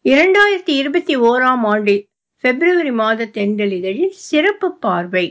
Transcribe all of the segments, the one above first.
இரண்டாயிரத்தி இருபத்தி ஓராம் ஆண்டு பிப்ரவரி மாத தென்றலிதழில் சிறப்பு பார்வை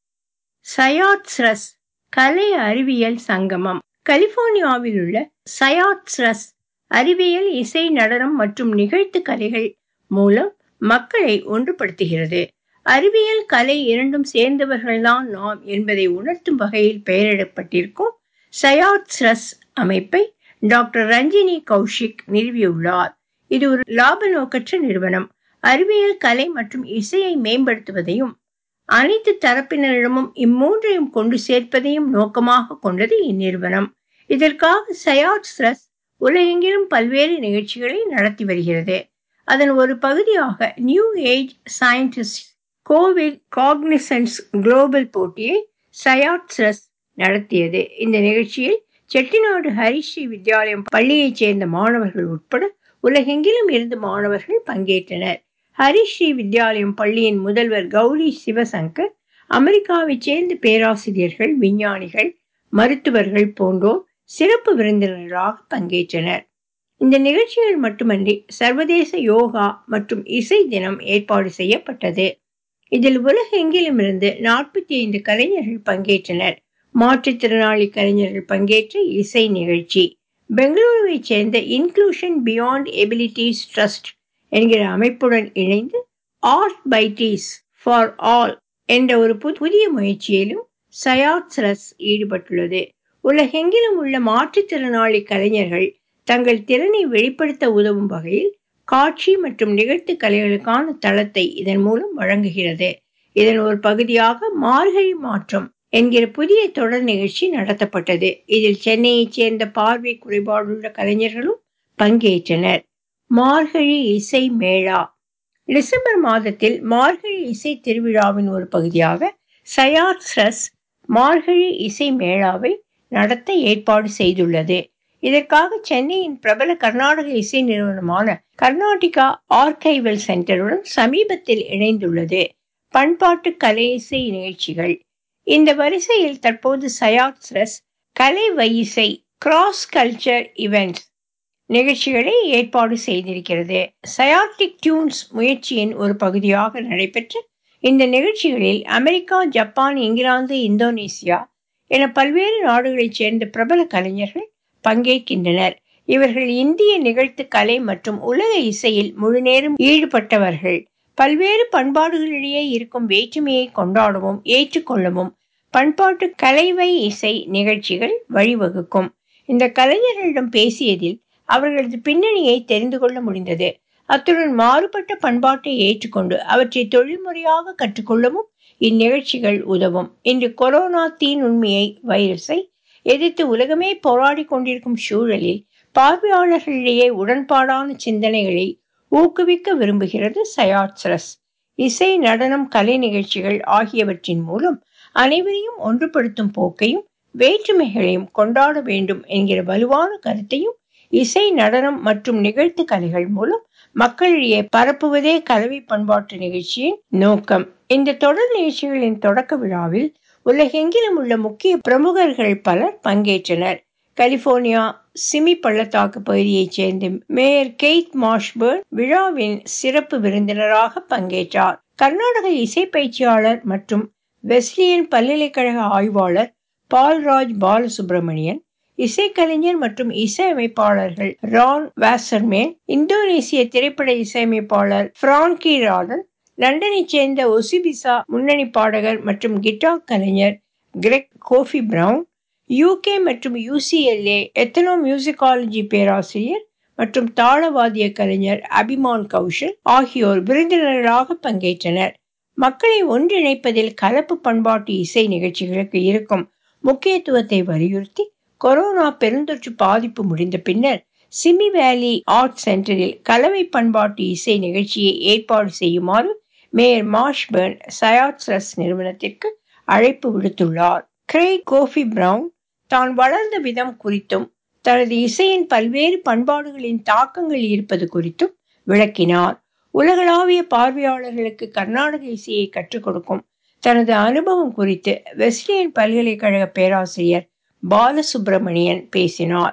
சயாட்ஸ்ரஸ் கலை அறிவியல் சங்கமம் கலிபோர்னியாவில் உள்ள சயாட்ஸ்ரஸ் அறிவியல் இசை நடனம் மற்றும் நிகழ்த்து கலைகள் மூலம் மக்களை ஒன்றுபடுத்துகிறது அறிவியல் கலை இரண்டும் சேர்ந்தவர்கள்தான் நாம் என்பதை உணர்த்தும் வகையில் பெயரிடப்பட்டிருக்கும் சயாட்ஸ்ரஸ் அமைப்பை டாக்டர் ரஞ்சினி கௌஷிக் நிறுவியுள்ளார் இது ஒரு லாப நோக்கற்ற நிறுவனம் அறிவியல் கலை மற்றும் இசையை மேம்படுத்துவதையும் அனைத்து தரப்பினரிடமும் இம்மூன்றையும் கொண்டு சேர்ப்பதையும் நோக்கமாக கொண்டது இந்நிறுவனம் இதற்காக சயாட்ஸ்ரஸ் உலகெங்கிலும் பல்வேறு நிகழ்ச்சிகளை நடத்தி வருகிறது அதன் ஒரு பகுதியாக new age scientist covid cognizance global போட்டியை சயாட்ஸ்ரஸ் நடத்தியது இந்த நிகழ்ச்சியில் செட்டிநாடு ஹரிஸ்ரீ வித்யாலயம் பள்ளியைச் சேர்ந்த மாணவர்கள் உட்பட உலகெங்கிலும் இருந்து மாணவர்கள் பங்கேற்றனர் ஹரிஸ்ரீ வித்யாலயம் பள்ளியின் முதல்வர் கௌரி சிவசங்கர் அமெரிக்காவைச் சேர்ந்த பேராசிரியர்கள் விஞ்ஞானிகள் மருத்துவர்கள் போன்றோர் சிறப்பு விருந்தினர்களாக பங்கேற்றனர் இந்த நிகழ்ச்சிகள் மட்டுமன்றி சர்வதேச யோகா மற்றும் இசை தினம் ஏற்பாடு செய்யப்பட்டது இதில் உலகெங்கிலும் இருந்து நாற்பத்தி ஐந்து கலைஞர்கள் பங்கேற்றனர் மாற்றுத்திறனாளி கலைஞர்கள் பங்கேற்ற இசை நிகழ்ச்சி பெங்களூருவை சேர்ந்த இன்க்ளூஷன் பியாண்ட் எபிலிட்டிஸ் ட்ரஸ்ட் என்கிற அமைப்புடன் இணைந்து ஆர்ட் பைட்டீஸ் ஃபார் ஆல் என்ற ஒரு புதிய முயற்சியிலும் சயாட்ஸ்ரஸ் ஈடுபட்டுள்ளது உலகெங்கிலும் உள்ள மாற்றுத்திறனாளி கலைஞர்கள் தங்கள் திறனை வெளிப்படுத்த உதவும் வகையில் காட்சி மற்றும் நிகழ்த்து கலைகளுக்கான தளத்தை இதன் மூலம் வழங்குகிறது இதன் ஒரு பகுதியாக மார்கழி மாற்றம் என்கிற புதிய தொடர் நிகழ்ச்சி நடத்தப்பட்டது இதில் சென்னையைச் சேர்ந்த பார்வை குறைபாடுள்ள கலைஞர்களும் பங்கேற்றனர் மார்கழி இசை மேளா டிசம்பர் மாதத்தில் மார்கழி இசை திருவிழாவின் ஒரு பகுதியாக சயாட்ஸ்ரஸ் மார்கழி இசை மேளாவை நடத்த ஏற்பாடு செய்துள்ளது இதற்காக சென்னையின் பிரபல கர்நாடக இசை நிறுவனமான கர்நாடிகா ஆர்கைவல் சென்டருடன் சமீபத்தில் இணைந்துள்ளது பண்பாட்டு கலை இசை நிகழ்ச்சிகள் இந்த வரிசையில் தற்போது சயாட்ஸ்ரஸ் கலை வையிசை கிராஸ் கல்ச்சர் இவெண்ட்ஸ் நிகழ்ச்சிகளை ஏற்பாடு செய்திருக்கிறது சயாட்டிக் டியூன்ஸ் முயற்சியின் ஒரு பகுதியாக நடைபெற்ற இந்த நிகழ்ச்சிகளில் அமெரிக்கா ஜப்பான் இங்கிலாந்து இந்தோனேசியா என பல்வேறு நாடுகளைச் சேர்ந்த பிரபல கலைஞர்கள் பங்கேற்கின்றனர் இவர்கள் இந்திய நிகழ்த்து கலை மற்றும் உலக இசையில் முழுநேரம் ஈடுபட்டவர்கள் பல்வேறு பண்பாடுகளிடையே இருக்கும் வேற்றுமையை கொண்டாடவும் ஏற்றுக்கொள்ளவும் பண்பாட்டு கலைவை இசை நிகழ்ச்சிகள் வழிவகுக்கும் இந்த கலைஞர்களிடம் பேசியதில் அவர்களது பின்னணியை தெரிந்து கொள்ள முடிந்தது அத்துடன் மாறுபட்ட பண்பாட்டை ஏற்றுக்கொண்டு அவற்றை தொழில்முறையாக கற்றுக்கொள்ளவும் இந்நிகழ்ச்சிகள் உதவும் இன்று கொரோனா தீன் உண்மையை வைரஸை எதிர்த்து உலகமே போராடி கொண்டிருக்கும் சூழலில் பார்வையாளர்களிடையே உடன்பாடான சிந்தனைகளை ஊக்குவிக்க விரும்புகிறது சயாட்ஸ்ரஸ் இசை நடனம் கலை நிகழ்ச்சிகள் ஆகியவற்றின் மூலம் அனைவரையும் ஒன்றுபடுத்தும் போக்கையும் வேற்றுமைகளையும் கொண்டாட வேண்டும் என்கிற வலுவான கருத்தையும் இசை நடனம் மற்றும் நிகழ்த்து கலைகள் மூலம் மக்களிடையே பரப்புவதே கலவை பண்பாட்டு நிகழ்ச்சியின் நோக்கம் இந்த தொடர் நிகழ்ச்சிகளின் தொடக்க விழாவில் உலகெங்கிலும் உள்ள முக்கிய பிரமுகர்கள் பலர் பங்கேற்றனர் கலிபோர்னியா சிமி பள்ளத்தாக்கு பகுதியைச் சேர்ந்த மேயர் கெய்த் மாஷ்பர்ன் விழாவின் சிறப்பு விருந்தினராக பங்கேற்றார் கர்நாடக இசை பயிற்சியாளர் மற்றும் வெஸ்லியன் பல்கலைக்கழக ஆய்வாளர் பால்ராஜ் பாலசுப்ரமணியன் இசைக்கலைஞர் மற்றும் இசையமைப்பாளர்கள் ரான் வாசர்மேன் இந்தோனேசிய திரைப்பட இசையமைப்பாளர் பிரான்கி ராதன் லண்டனைச் சேர்ந்த ஒசிபிசா முன்னணி பாடகர் மற்றும் கிட்டார் கலைஞர் கிரெக் கோஃபி பிரவுன் யூகே மற்றும் யூசிஎல்ஏ எத்தனோ மியூசிகாலஜி பேராசிரியர் மற்றும் தாளவாதிய கலைஞர் அபிமான் கௌஷல் ஆகியோர் விருந்தினர்களாக பங்கேற்றனர் மக்களை ஒன்றிணைப்பதில் கலப்பு பண்பாட்டு இசை நிகழ்ச்சிகளுக்கு இருக்கும் முக்கியத்துவத்தை வலியுறுத்தி கொரோனா பெருந்தொற்று பாதிப்பு முடிந்த பின்னர் சிமி வேலி ஆர்ட் சென்டரில் கலவை பண்பாட்டு இசை நிகழ்ச்சியை ஏற்பாடு செய்யுமாறு மேயர் மாஷ்பர்ன் சயாட்ஸ்ரஸ் நிறுவனத்திற்கு அழைப்பு விடுத்துள்ளார் கிரேக் கோஃபி பிரவுன் தான் வளர்ந்த விதம் குறித்தும் தனது இசையின் பல்வேறு பண்பாடுகளின் தாக்கங்கள் இருப்பது குறித்தும் விளக்கினார் உலகளாவிய பார்வையாளர்களுக்கு கர்நாடக இசையை கற்றுக் கொடுக்கும் தனது அனுபவம் குறித்து வெஸ்லியன் பல்கலைக்கழக பேராசிரியர் பாலசுப்ரமணியன் பேசினார்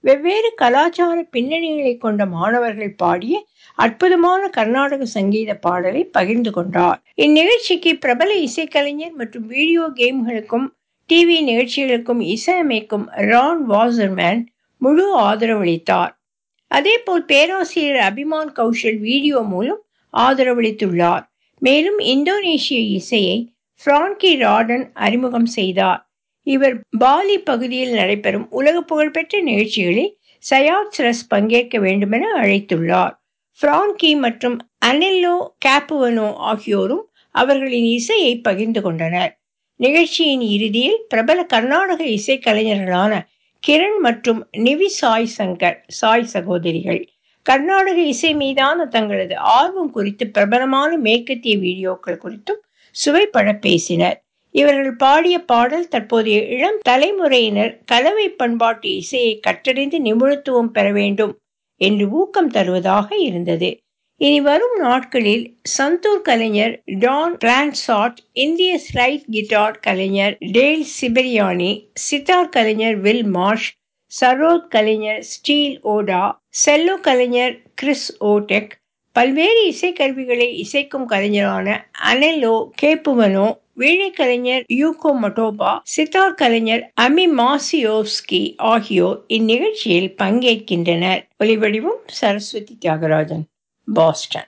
வெவ்வேறு கலாச்சார பின்னணிகளை கொண்ட மாணவர்கள் பாடிய அற்புதமான கர்நாடக சங்கீத பாடலை பகிர்ந்து கொண்டார் இந்நிகழ்ச்சிக்கு பிரபல இசைக்கலைஞர் மற்றும் வீடியோ கேம்களுக்கும் டிவி நிகழ்ச்சிகளுக்கும் இசையமைக்கும் ரான் வாசர்மேன் முழு ஆதரவளித்தார் அதேபோல் பேராசிரியர் அபிமான் கௌஷல் வீடியோ மூலம் ஆதரவளித்துள்ளார் மேலும் இந்தோனேஷிய இசையை பிராங்கி ராடன் அறிமுகம் செய்தார் இவர் பாலி பகுதியில் நடைபெறும் உலக புகழ்பெற்ற நிகழ்ச்சிகளில் சயாத் ரஸ் பங்கேற்க வேண்டுமென அழைத்துள்ளார் பிராங்கி மற்றும் அனெல்லோ கேப்புவனோ ஆகியோரும் அவர்களின் இசையை பகிர்ந்து கொண்டனர் நிகழ்ச்சியின் இறுதியில் பிரபல கர்நாடக இசைக்கலைஞர்களான கிரண் மற்றும் நிவி சாய் சங்கர் சாய் சகோதரிகள் கர்நாடக இசை மீதான தங்களது ஆர்வம் குறித்து பிரபலமான மேற்கத்திய வீடியோக்கள் குறித்தும் சுவைப்பட பேசினர் இவர்கள் பாடிய பாடல் தற்போதைய இளம் தலைமுறையினர் கலவை பண்பாட்டு இசையை கற்றறிந்து நிபுணத்துவம் பெற வேண்டும் என்று ஊக்கம் தருவதாக இருந்தது இனி வரும் நாட்களில் சந்தூர் கலைஞர் டான் கிளான்சாட் இந்திய ஸ்லைட் கிட்டார் கலைஞர் டேல் சிபரியானி சித்தார் கலைஞர் வில் மார்ஷ் சரோத் கலைஞர் ஸ்டீல் ஓடா செல்லோ கலைஞர் கிறிஸ் ஓடெக் பல்வேறு இசைக்கருவிகளை இசைக்கும் கலைஞரான அனெல்லோ கேப்புவனோ வீணை கலைஞர் யூகோ மட்டோபா சித்தார் கலைஞர் அமி மாசியோஸ்கி ஆகியோர் இந்நிகழ்ச்சியில் பங்கேற்கின்றனர் ஒலிவடிவம் சரஸ்வதி தியாகராஜன் பாஸ்டன்